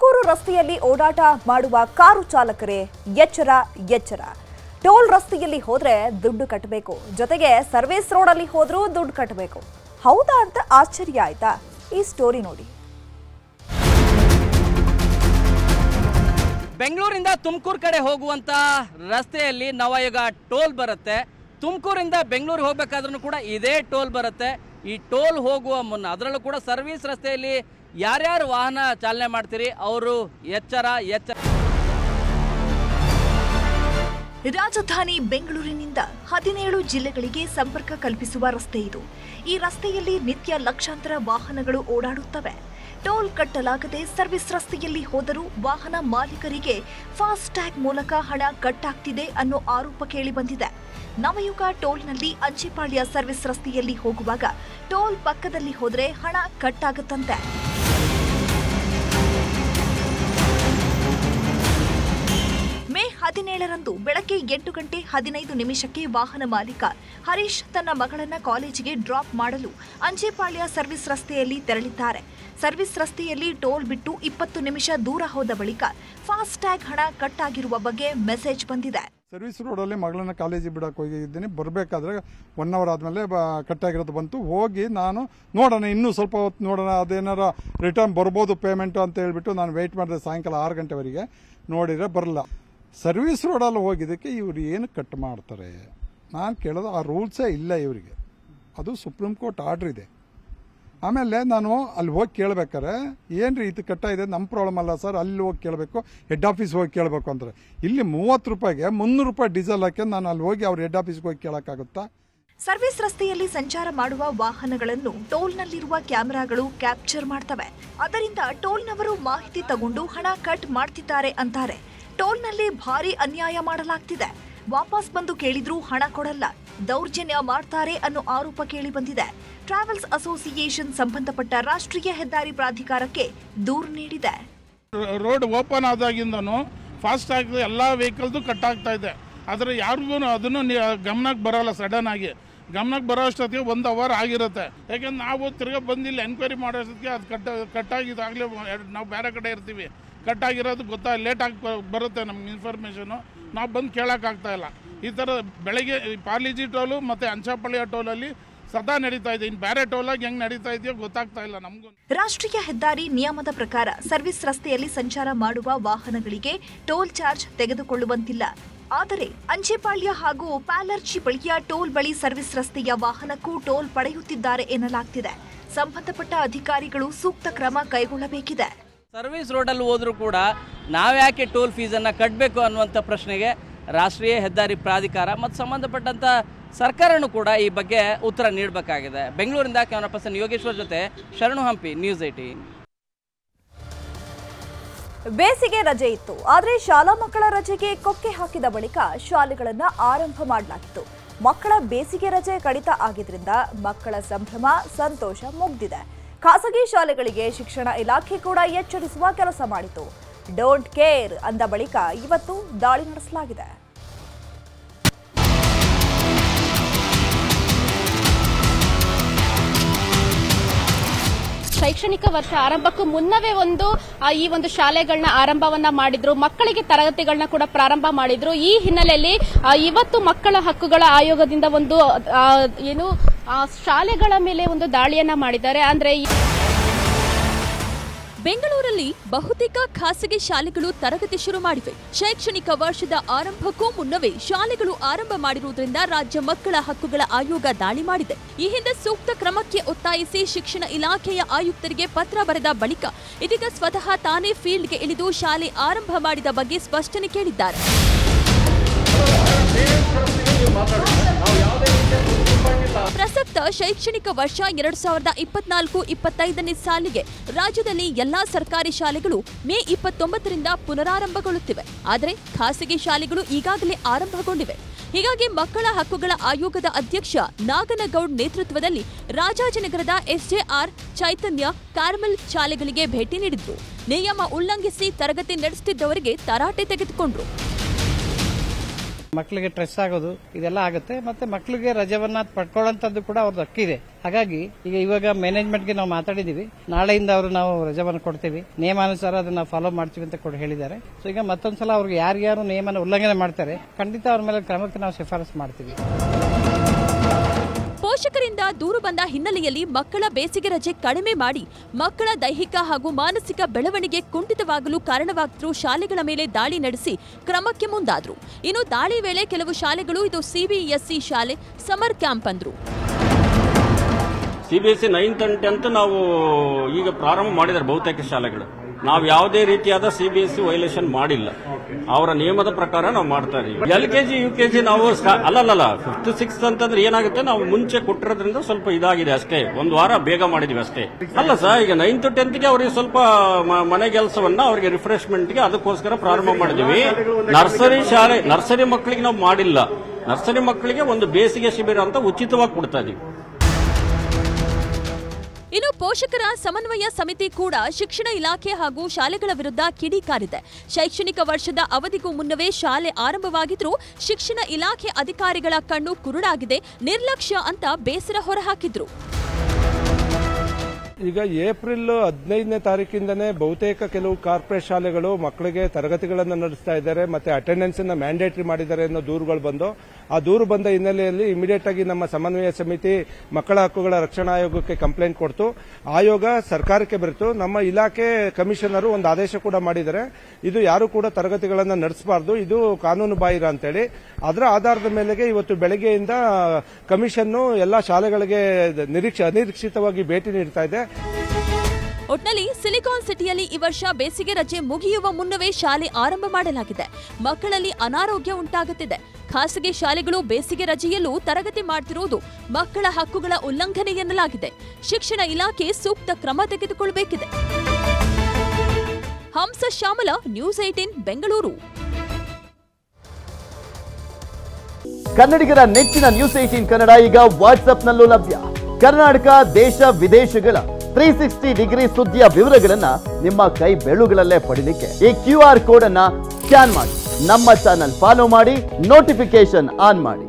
ತುಮಕೂರು ರಸ್ತೆಯಲ್ಲಿ ಓಡಾಟ ಮಾಡುವ ಕಾರು ಚಾಲಕರೇ ಎಚ್ಚರ ಎಚ್ಚರ ಟೋಲ್ ರಸ್ತೆಯಲ್ಲಿ ಹೋದ್ರೆ ದುಡ್ಡು ಕಟ್ಟಬೇಕು ಜೊತೆಗೆ ಸರ್ವಿಸ್ ರೋಡಲ್ಲಿ ಹೋದ್ರೂ ದುಡ್ಡು ಕಟ್ಟಬೇಕು ಹೌದಾ ಅಂತ ಆಶ್ಚರ್ಯ ಆಯ್ತಾ ಈ ಸ್ಟೋರಿ ನೋಡಿ ಬೆಂಗಳೂರಿಂದ ತುಮಕೂರು ಕಡೆ ಹೋಗುವಂತ ರಸ್ತೆಯಲ್ಲಿ ನವಯುಗ ಟೋಲ್ ಬರುತ್ತೆ ತುಮಕೂರಿಂದ ಬೆಂಗಳೂರಿಗೆ ಹೋಗ್ಬೇಕಾದ್ರೂ ಕೂಡ ಇದೇ ಟೋಲ್ ಬರುತ್ತೆ ಈ ಟೋಲ್ ಹೋಗುವ ಮುನ್ನ ಅದರಲ್ಲೂ ಕೂಡ ಸರ್ವಿಸ್ ರಸ್ತೆಯಲ್ಲಿ ಯಾರ್ಯಾರು ವಾಹನ ಚಾಲನೆ ಮಾಡ್ತೀರಿ ಅವರು ಎಚ್ಚರ ಎಚ್ಚರ ರಾಜಧಾನಿ ಬೆಂಗಳೂರಿನಿಂದ ಹದಿನೇಳು ಜಿಲ್ಲೆಗಳಿಗೆ ಸಂಪರ್ಕ ಕಲ್ಪಿಸುವ ರಸ್ತೆ ಇದು ಈ ರಸ್ತೆಯಲ್ಲಿ ನಿತ್ಯ ಲಕ್ಷಾಂತರ ವಾಹನಗಳು ಓಡಾಡುತ್ತವೆ ಟೋಲ್ ಕಟ್ಟಲಾಗದೆ ಸರ್ವಿಸ್ ರಸ್ತೆಯಲ್ಲಿ ಹೋದರೂ ವಾಹನ ಮಾಲೀಕರಿಗೆ ಫಾಸ್ಟ್ ಟ್ಯಾಗ್ ಮೂಲಕ ಹಣ ಕಟ್ಟಾಗ್ತಿದೆ ಅನ್ನೋ ಆರೋಪ ಕೇಳಿಬಂದಿದೆ ನವಯುಗ ಟೋಲ್ನಲ್ಲಿ ಅಂಚಿಪಾಳ್ಯ ಸರ್ವಿಸ್ ರಸ್ತೆಯಲ್ಲಿ ಹೋಗುವಾಗ ಟೋಲ್ ಪಕ್ಕದಲ್ಲಿ ಹೋದ್ರೆ ಹಣ ಕಟ್ಟಾಗುತ್ತಂತೆ ಮೇ ಹದಿನೇಳರಂದು ಬೆಳಗ್ಗೆ ಎಂಟು ಗಂಟೆ ಹದಿನೈದು ನಿಮಿಷಕ್ಕೆ ವಾಹನ ಮಾಲೀಕ ಹರೀಶ್ ತನ್ನ ಮಗಳನ್ನ ಕಾಲೇಜಿಗೆ ಡ್ರಾಪ್ ಮಾಡಲು ಅಂಚೆಪಾಳ್ಯ ಸರ್ವಿಸ್ ರಸ್ತೆಯಲ್ಲಿ ತೆರಳಿದ್ದಾರೆ ಸರ್ವಿಸ್ ರಸ್ತೆಯಲ್ಲಿ ಟೋಲ್ ಬಿಟ್ಟು ಇಪ್ಪತ್ತು ನಿಮಿಷ ದೂರ ಹೋದ ಬಳಿಕ ಫಾಸ್ಟ್ ಟ್ಯಾಗ್ ಹಣ ಕಟ್ ಆಗಿರುವ ಬಗ್ಗೆ ಮೆಸೇಜ್ ಬಂದಿದೆ ಸರ್ವಿಸ್ ರೋಡಲ್ಲಿ ಮಗಳನ್ನ ಕಾಲೇಜಿಗೆ ಬಿಡಕ್ಕೆ ಹೋಗಿದ್ದೀನಿ ಬರಬೇಕಾದ್ರೆ ಒನ್ ಅವರ್ ಆದಮೇಲೆ ಕಟ್ಟಾಗಿರೋದು ಬಂತು ಹೋಗಿ ನಾನು ನೋಡೋಣ ಇನ್ನೂ ಸ್ವಲ್ಪ ಹೊತ್ತು ನೋಡೋಣ ಅದೇನಾರ ರಿಟರ್ನ್ ಬರ್ಬೋದು ಪೇಮೆಂಟು ಅಂತ ಹೇಳ್ಬಿಟ್ಟು ನಾನು ವೆಯ್ಟ್ ಮಾಡಿದೆ ಸಾಯಂಕಾಲ ಆರು ಗಂಟೆವರೆಗೆ ನೋಡಿದರೆ ಬರಲ್ಲ ಸರ್ವಿಸ್ ರೋಡಲ್ಲಿ ಹೋಗಿದ್ದಕ್ಕೆ ಇವ್ರು ಏನು ಕಟ್ ಮಾಡ್ತಾರೆ ನಾನು ಕೇಳೋದು ಆ ರೂಲ್ಸೇ ಇಲ್ಲ ಇವರಿಗೆ ಅದು ಸುಪ್ರೀಂ ಕೋರ್ಟ್ ಆರ್ಡ್ರ್ ಇದೆ ಆಮೇಲೆ ನಾನು ಅಲ್ಲಿ ಹೋಗಿ ಕೇಳ್ಬೇಕಾರೆ ಏನ್ರಿ ಇದು ಕಟ್ಟ ಇದೆ ನಮ್ಮ ಪ್ರಾಬ್ಲಮ್ ಅಲ್ಲ ಸರ್ ಅಲ್ಲಿ ಹೋಗಿ ಕೇಳಬೇಕು ಹೆಡ್ ಆಫೀಸ್ ಹೋಗಿ ಕೇಳಬೇಕು ಅಂತಾರೆ ಇಲ್ಲಿ ಮೂವತ್ತು ರೂಪಾಯಿಗೆ ಮುನ್ನೂರು ರೂಪಾಯಿ ಡೀಸೆಲ್ ಹಾಕಿ ನಾನು ಅಲ್ಲಿ ಹೋಗಿ ಅವ್ರ ಹೆಡ್ ಆಫೀಸ್ಗೆ ಹೋಗಿ ಕೇಳೋಕ್ಕಾಗುತ್ತಾ ಸರ್ವಿಸ್ ರಸ್ತೆಯಲ್ಲಿ ಸಂಚಾರ ಮಾಡುವ ವಾಹನಗಳನ್ನು ಟೋಲ್ನಲ್ಲಿರುವ ಕ್ಯಾಮೆರಾಗಳು ಕ್ಯಾಪ್ಚರ್ ಮಾಡ್ತವೆ ಅದರಿಂದ ಟೋಲ್ನವರು ಮಾಹಿತಿ ತಗೊಂಡು ಹಣ ಕಟ್ ಮಾಡ್ತಿದ್ದಾರೆ ಅಂತಾರೆ ಟೋಲ್ನಲ್ಲಿ ಭಾರಿ ಅನ್ಯಾಯ ಮಾಡಲಾಗ್ತಿದೆ ವಾಪಸ್ ಬಂದು ಕೇಳಿದ್ರೂ ಹಣ ಕೊಡಲ್ಲ ದೌರ್ಜನ್ಯ ಮಾಡ್ತಾರೆ ಅನ್ನೋ ಆರೋಪ ಕೇಳಿ ಬಂದಿದೆ ಟ್ರಾವೆಲ್ಸ್ ಅಸೋಸಿಯೇಷನ್ ಸಂಬಂಧಪಟ್ಟ ರಾಷ್ಟ್ರೀಯ ಹೆದ್ದಾರಿ ಪ್ರಾಧಿಕಾರಕ್ಕೆ ದೂರು ನೀಡಿದೆ ರೋಡ್ ಓಪನ್ ಆದಾಗಿಂದನು ಫಾಸ್ಟ್ ಆಗಿ ಎಲ್ಲ ವೆಹಿಕಲ್ದು ಕಟ್ ಆಗ್ತಾ ಇದೆ ಆದರೆ ಯಾರಿಗೂ ಅದನ್ನು ನಿ- ಗಮನಕ್ಕೆ ಬರೋಲ್ಲ ಸಡನ್ ಆಗಿ ಗಮನಕ್ಕೆ ಬರೋ ಅಷ್ಟೊತ್ತಿಗೆ ಒಂದು ಅವರ್ ಆಗಿರುತ್ತೆ ಯಾಕೆಂದ್ರೆ ನಾವು ತಿರ್ಗಾ ಬಂದು ಇಲ್ಲಿ ಎನ್ಕ್ವೈರಿ ಮಾಡೋ ಅಷ್ಟೊತ್ತಿಗೆ ಅದು ಕಟ್ ಕಟ್ಟಾಗಿದ್ದಾಗಲೇ ನಾವು ಬೇರೆ ಕಡೆ ಇರ್ತೀವಿ ಕಟ್ಟಾಗಿರೋದು ಗೊತ್ತಾ ಲೇಟ್ ಆಗಿ ಬ- ಬರುತ್ತೆ ನಮ್ಗೆ ಇನ್ಫಾರ್ಮೇಷನು ನಾವು ಬಂದು ಕೇಳೋಕ್ಕಾಗ್ತಾ ಇಲ್ಲ ಈ ಥರ ಬೆಳಗ್ಗೆ ಈ ಪಾರ್ಲಿಜಿ ಟೋಲು ಮತ್ತು ಅಂಚಾಪಳ್ಳಿಯ ಟೋಲಲ್ಲಿ ಸದಾ ನಡೀತಾ ಇದೆ ಇನ್ನು ಬೇರೆ ಟೋಲಾಗಿ ಹೆಂಗೆ ನಡೀತಾ ಇದೆಯೋ ಗೊತ್ತಾಗ್ತಾ ಇಲ್ಲ ನಮಗೂ ರಾಷ್ಟ್ರೀಯ ಹೆದ್ದಾರಿ ನಿಯಮದ ಪ್ರಕಾರ ಸರ್ವಿಸ್ ರಸ್ತೆಯಲ್ಲಿ ಸಂಚಾರ ಮಾಡುವ ವಾಹನಗಳಿಗೆ ಟೋಲ್ ಚಾರ್ಜ್ ತೆಗೆದುಕೊಳ್ಳುವಂತಿಲ್ಲ ಆದರೆ ಅಂಚೆಪಾಳ್ಯ ಹಾಗೂ ಪ್ಯಾಲರ್ಜಿ ಬಳಿಯ ಟೋಲ್ ಬಳಿ ಸರ್ವಿಸ್ ರಸ್ತೆಯ ವಾಹನಕ್ಕೂ ಟೋಲ್ ಪಡೆಯುತ್ತಿದ್ದಾರೆ ಎನ್ನಲಾಗ್ತಿದೆ ಸಂಬಂಧಪಟ್ಟ ಅಧಿಕಾರಿಗಳು ಸೂಕ್ತ ಕ್ರಮ ಕೈಗೊಳ್ಳಬೇಕಿದೆ ಸರ್ವಿಸ್ ರೋಡಲ್ಲಿ ಹೋದ್ರೂ ಕೂಡ ನಾವ್ಯಾಕೆ ಟೋಲ್ ಫೀಸನ್ನು ಕಟ್ಟಬೇಕು ಅನ್ನುವಂಥ ಪ್ರಶ್ನೆಗೆ ರಾಷ್ಟ್ರೀಯ ಹೆದ್ದಾರಿ ಪ್ರಾಧಿಕಾರ ಮತ್ತು ಸಂಬಂಧಪಟ್ಟಂಥ ಸರ್ಕಾರನೂ ಕೂಡ ಈ ಬಗ್ಗೆ ಉತ್ತರ ನೀಡಬೇಕಾಗಿದೆ ಬೆಂಗಳೂರಿಂದ ಕ್ಯಾಮರಾ ಪರ್ಸನ್ ಯೋಗೇಶ್ವರ್ ಜೊತೆ ಶರಣು ಹಂಪಿ ನ್ಯೂಸ್ ಏಟೀನ್ ಬೇಸಿಗೆ ರಜೆ ಇತ್ತು ಆದರೆ ಶಾಲಾ ಮಕ್ಕಳ ರಜೆಗೆ ಕೊಕ್ಕೆ ಹಾಕಿದ ಬಳಿಕ ಶಾಲೆಗಳನ್ನ ಆರಂಭ ಮಾಡಲಾಗಿತ್ತು ಮಕ್ಕಳ ಬೇಸಿಗೆ ರಜೆ ಕಡಿತ ಆಗಿದ್ರಿಂದ ಮಕ್ಕಳ ಸಂಭ್ರಮ ಸಂತೋಷ ಮುಗ್ದಿದೆ ಖಾಸಗಿ ಶಾಲೆಗಳಿಗೆ ಶಿಕ್ಷಣ ಇಲಾಖೆ ಕೂಡ ಎಚ್ಚರಿಸುವ ಕೆಲಸ ಮಾಡಿತು ಡೋಂಟ್ ಕೇರ್ ಅಂದ ಬಳಿಕ ಇವತ್ತು ದಾಳಿ ನಡೆಸಲಾಗಿದೆ ಶೈಕ್ಷಣಿಕ ವರ್ಷ ಆರಂಭಕ್ಕೂ ಮುನ್ನವೇ ಒಂದು ಆ, ಈ ಒಂದು ಶಾಲೆಗಳನ್ನ ಆರಂಭವನ್ನ ಮಾಡಿದ್ರು ಮಕ್ಕಳಿಗೆ ತರಗತಿಗಳನ್ನ ಕೂಡ ಪ್ರಾರಂಭ ಮಾಡಿದ್ರು ಈ ಹಿನ್ನೆಲೆಯಲ್ಲಿ ಆ, ಇವತ್ತು ಮಕ್ಕಳ ಹಕ್ಕುಗಳ ಆಯೋಗದಿಂದ ಒಂದು ಆ, ಏನು ಆ, ಶಾಲೆಗಳ ಮೇಲೆ ಒಂದು ದಾಳಿಯನ್ನ ಮಾಡಿದ್ದಾರೆ ಅಂದ್ರೆ ಈ- ಬೆಂಗಳೂರಲ್ಲಿ ಬಹುತೇಕ ಖಾಸಗಿ ಶಾಲೆಗಳು ತರಗತಿ ಶುರು ಮಾಡಿವೆ ಶೈಕ್ಷಣಿಕ ವರ್ಷದ ಆರಂಭಕ್ಕೂ ಮುನ್ನವೇ ಶಾಲೆಗಳು ಆರಂಭ ಮಾಡಿರುವುದರಿಂದ ರಾಜ್ಯ ಮಕ್ಕಳ ಹಕ್ಕುಗಳ ಆಯೋಗ ದಾಳಿ ಮಾಡಿದೆ ಈ ಹಿಂದೆ ಸೂಕ್ತ ಕ್ರಮಕ್ಕೆ ಒತ್ತಾಯಿಸಿ ಶಿಕ್ಷಣ ಇಲಾಖೆಯ ಆಯುಕ್ತರಿಗೆ ಪತ್ರ ಬರೆದ ಬಳಿಕ ಇದೀಗ ಸ್ವತಃ ತಾನೇ ಫೀಲ್ಡ್ಗೆ ಇಳಿದು ಶಾಲೆ ಆರಂಭ ಮಾಡಿದ ಬಗ್ಗೆ ಸ್ಪಷ್ಟನೆ ಕೇಳಿದ್ದಾರೆ ಪ್ರಸಕ್ತ ಶೈಕ್ಷಣಿಕ ವರ್ಷ ಎರಡ್ ಸಾವಿರದ ಇಪ್ಪತ್ನಾಲ್ಕು ಇಪ್ಪತ್ತೈದನೇ ಸಾಲಿಗೆ ರಾಜ್ಯದಲ್ಲಿ ಎಲ್ಲಾ ಸರ್ಕಾರಿ ಶಾಲೆಗಳು ಮೇ ಇಪ್ಪತ್ತೊಂಬತ್ತರಿಂದ ಪುನರಾರಂಭಗೊಳ್ಳುತ್ತಿವೆ ಆದರೆ ಖಾಸಗಿ ಶಾಲೆಗಳು ಈಗಾಗಲೇ ಆರಂಭಗೊಂಡಿವೆ ಹೀಗಾಗಿ ಮಕ್ಕಳ ಹಕ್ಕುಗಳ ಆಯೋಗದ ಅಧ್ಯಕ್ಷ ನಾಗನಗೌಡ್ ನೇತೃತ್ವದಲ್ಲಿ ರಾಜಾಜಿನಗರದ ಎಸ್ಜೆಆರ್ ಚೈತನ್ಯ ಕಾರ್ಮೆಲ್ ಶಾಲೆಗಳಿಗೆ ಭೇಟಿ ನೀಡಿದ್ರು ನಿಯಮ ಉಲ್ಲಂಘಿಸಿ ತರಗತಿ ನಡೆಸುತ್ತಿದ್ದವರಿಗೆ ತರಾಟೆ ತೆಗೆದುಕೊಂಡ್ರು ಮಕ್ಕಳಿಗೆ ಸ್ಟ್ರೆಸ್ ಆಗೋದು ಇದೆಲ್ಲ ಆಗುತ್ತೆ ಮತ್ತೆ ಮಕ್ಕಳಿಗೆ ರಜವನ್ನ ಪಡ್ಕೊಳ್ಳೋಂಥದ್ದು ಕೂಡ ಅವ್ರದ್ದು ಹಕ್ಕಿದೆ ಹಾಗಾಗಿ ಈಗ ಇವಾಗ ಮ್ಯಾನೇಜ್ಮೆಂಟ್ಗೆ ನಾವು ಮಾತಾಡಿದೀವಿ ನಾಳೆಯಿಂದ ಅವರು ನಾವು ರಜವನ್ನು ಕೊಡ್ತೀವಿ ನಿಯಮಾನುಸಾರ ಅದನ್ನ ಫಾಲೋ ಮಾಡ್ತೀವಿ ಅಂತ ಕೂಡ ಹೇಳಿದ್ದಾರೆ ಸೊ ಈಗ ಮತ್ತೊಂದ್ಸಲ ಅವ್ರಿಗೆ ಯಾರ್ಯಾರು ನಿಯಮನ ಉಲ್ಲಂಘನೆ ಮಾಡ್ತಾರೆ ಖಂಡಿತ ಅವ್ರ ಮೇಲೆ ಕ್ರಮಕ್ಕೆ ನಾವು ಶಿಫಾರಸು ಮಾಡ್ತೀವಿ ಪೋಷಕರಿಂದ ದೂರು ಬಂದ ಹಿನ್ನೆಲೆಯಲ್ಲಿ ಮಕ್ಕಳ ಬೇಸಿಗೆ ರಜೆ ಕಡಿಮೆ ಮಾಡಿ ಮಕ್ಕಳ ದೈಹಿಕ ಹಾಗೂ ಮಾನಸಿಕ ಬೆಳವಣಿಗೆ ಕುಂಠಿತವಾಗಲು ಕಾರಣವಾಗಿದ್ರು ಶಾಲೆಗಳ ಮೇಲೆ ದಾಳಿ ನಡೆಸಿ ಕ್ರಮಕ್ಕೆ ಮುಂದಾದ್ರು ಇನ್ನು ದಾಳಿ ವೇಳೆ ಕೆಲವು ಶಾಲೆಗಳು ಇದು ಸಿಬಿಎಸ್ಇ ಶಾಲೆ ಸಮರ್ ಕ್ಯಾಂಪ್ ಅಂದ್ರು C B S C ninth and tenth ನಾವು ಈಗ ಪ್ರಾರಂಭ ಮಾಡಿದ್ದಾರೆ ಬಹುತೇಕ ಶಾಲೆಗಳು ನಾವು ಯಾವುದೇ ರೀತಿಯಾದ C B S C violation ಮಾಡಿಲ್ಲ ಅವರ ನಿಯಮದ ಪ್ರಕಾರ ನಾವು ಮಾಡ್ತಾ ಇದೀವಿ L K G U K G ನಾವು ಸ್ಟಾ- ಅಲ್ಲಲ್ಲ ಫಿಫ್ತ್ ಸಿಕ್ಸ್ ಅಂತಂದ್ರೆ ಏನಾಗುತ್ತೆ ನಾವು ಮುಂಚೆ ಕೊಟ್ಟಿರೋದ್ರಿಂದ ಸ್ವಲ್ಪ ಇದಾಗಿದೆ ಅಷ್ಟೇ ಒಂದು ವಾರ ಬೇಗ ಮಾಡಿದ್ವಿ ಅಷ್ಟೇ ಅಲ್ಲ ಸರ್ ಈಗ ನೈನ್ತ್ ಟೆಂತ್ಗೆ ಅವರಿಗೆ ಸ್ವಲ್ಪ ಮ- ಮನೆ ಕೆಲಸವನ್ನ ಅವರಿಗೆ ರಿಫ್ರೆಶ್ಮೆಂಟ್ಗೆ ಅದಕ್ಕೋಸ್ಕರ ಪ್ರಾರಂಭ ಮಾಡಿದ್ವಿ ನರ್ಸರಿ ಶಾಲೆ ನರ್ಸರಿ ಮಕ್ಕಳಿಗೆ ನಾವು ಮಾಡಿಲ್ಲ ನರ್ಸರಿ ಮಕ್ಕಳಿಗೆ ಒಂದು ಬೇಸಿಗೆ ಶಿಬಿರ ಅಂತ ಉಚಿತವಾಗಿ ಕೊಡ್ತಾ ಇದೀವಿ ಇನ್ನು ಪೋಷಕರ ಸಮನ್ವಯ ಸಮಿತಿ ಕೂಡ ಶಿಕ್ಷಣ ಇಲಾಖೆ ಹಾಗೂ ಶಾಲೆಗಳ ವಿರುದ್ಧ ಕಿಡಿಕಾರಿದೆ ಶೈಕ್ಷಣಿಕ ವರ್ಷದ ಅವಧಿಗೂ ಮುನ್ನವೇ ಶಾಲೆ ಆರಂಭವಾಗಿದ್ರೂ ಶಿಕ್ಷಣ ಇಲಾಖೆ ಅಧಿಕಾರಿಗಳ ಕಣ್ಣು ಕುರುಡಾಗಿದೆ ನಿರ್ಲಕ್ಷ್ಯ ಅಂತ ಬೇಸರ ಹೊರಹಾಕಿದ್ರು ಈಗ ಏಪ್ರಿಲ್ ಹದಿನೈದನೇ ತಾರೀಕಿಂದನೇ ಬಹುತೇಕ ಕೆಲವು ಕಾರ್ಪೊರೇಟ್ ಶಾಲೆಗಳು ಮಕ್ಕಳಿಗೆ ತರಗತಿಗಳನ್ನು ನಡೆಸ್ತಾ ಇದ್ದಾರೆ ಮತ್ತೆ ಅಟೆಂಡೆನ್ಸ್ ಅನ್ನ ಮ್ಯಾಂಡೇಟರಿ ಮಾಡಿದ್ದಾರೆ ಅನ್ನೋ ದೂರುಗಳು ಬಂದು ಆ ದೂರು ಬಂದ ಹಿನ್ನೆಲೆಯಲ್ಲಿ ಇಮಿಡಿಯೇಟ್ ಆಗಿ ನಮ್ಮ ಸಮನ್ವಯ ಸಮಿತಿ ಮಕ್ಕಳ ಹಕ್ಕುಗಳ ರಕ್ಷಣಾ ಆಯೋಗಕ್ಕೆ ಕಂಪ್ಲೇಂಟ್ ಕೊಡ್ತು ಆಯೋಗ ಸರ್ಕಾರಕ್ಕೆ ಬರೆತು ನಮ್ಮ ಇಲಾಖೆ ಕಮಿಷನರು ಒಂದು ಆದೇಶ ಕೂಡ ಮಾಡಿದ್ದಾರೆ ಇದು ಯಾರು ಕೂಡ ತರಗತಿಗಳನ್ನು ನಡೆಸಬಾರದು ಇದು ಕಾನೂನು ಬಾಹಿರ ಅಂತೇಳಿ ಅದರ ಆಧಾರದ ಮೇಲೆಗೆ ಇವತ್ತು ಬೆಳಗ್ಗೆಯಿಂದ ಕಮಿಷನ್ನು ಎಲ್ಲಾ ಶಾಲೆಗಳಿಗೆ ನಿರೀಕ್ಷೆ ಅನಿರೀಕ್ಷಿತವಾಗಿ ಭೇಟಿ ನೀಡ್ತಾ ಇದೆ ಒಟ್ನಲ್ಲಿ ಸಿಲಿಕಾನ್ ಸಿಟಿಯಲ್ಲಿ ಈ ವರ್ಷ ಬೇಸಿಗೆ ರಜೆ ಮುಗಿಯುವ ಮುನ್ನವೇ ಶಾಲೆ ಆರಂಭ ಮಾಡಲಾಗಿದೆ ಮಕ್ಕಳಲ್ಲಿ ಅನಾರೋಗ್ಯ ಉಂಟಾಗುತ್ತಿದೆ ಖಾಸಗಿ ಶಾಲೆಗಳು ಬೇಸಿಗೆ ರಜೆಯಲ್ಲೂ ತರಗತಿ ಮಾಡ್ತಿರುವುದು ಮಕ್ಕಳ ಹಕ್ಕುಗಳ ಉಲ್ಲಂಘನೆ ಎನ್ನಲಾಗಿದೆ ಶಿಕ್ಷಣ ಇಲಾಖೆ ಸೂಕ್ತ ಕ್ರಮ ತೆಗೆದುಕೊಳ್ಳಬೇಕಿದೆ ಹಂಸ ಶ್ಯಾಮಲ ನ್ಯೂಸ್ ಏಟೀನ್ ಬೆಂಗಳೂರು ಕನ್ನಡಿಗರ ನೆಚ್ಚಿನ ನ್ಯೂಸ್ ಏಟೀನ್ ಕನ್ನಡ ಈಗ ವಾಟ್ಸ್ಆಪ್ನಲ್ಲೂ ಲಭ್ಯ ಕರ್ನಾಟಕ ದೇಶ ವಿದೇಶಗಳ ತ್ರೀ ಸಿಕ್ಸ್ಟಿ ಡಿಗ್ರಿ ಸುದ್ದಿಯ ವಿವರಗಳನ್ನ ನಿಮ್ಮ ಕೈ ಬೆಳುಗಳಲ್ಲೇ ಪಡಿಲಿಕ್ಕೆ ಈ ಕ್ಯೂ ಆರ್ ಕೋಡ್ ಅನ್ನ ಸ್ಕ್ಯಾನ್ ಮಾಡಿ ನಮ್ಮ ಚಾನಲ್ ಫಾಲೋ ಮಾಡಿ ನೋಟಿಫಿಕೇಶನ್ ಆನ್ ಮಾಡಿ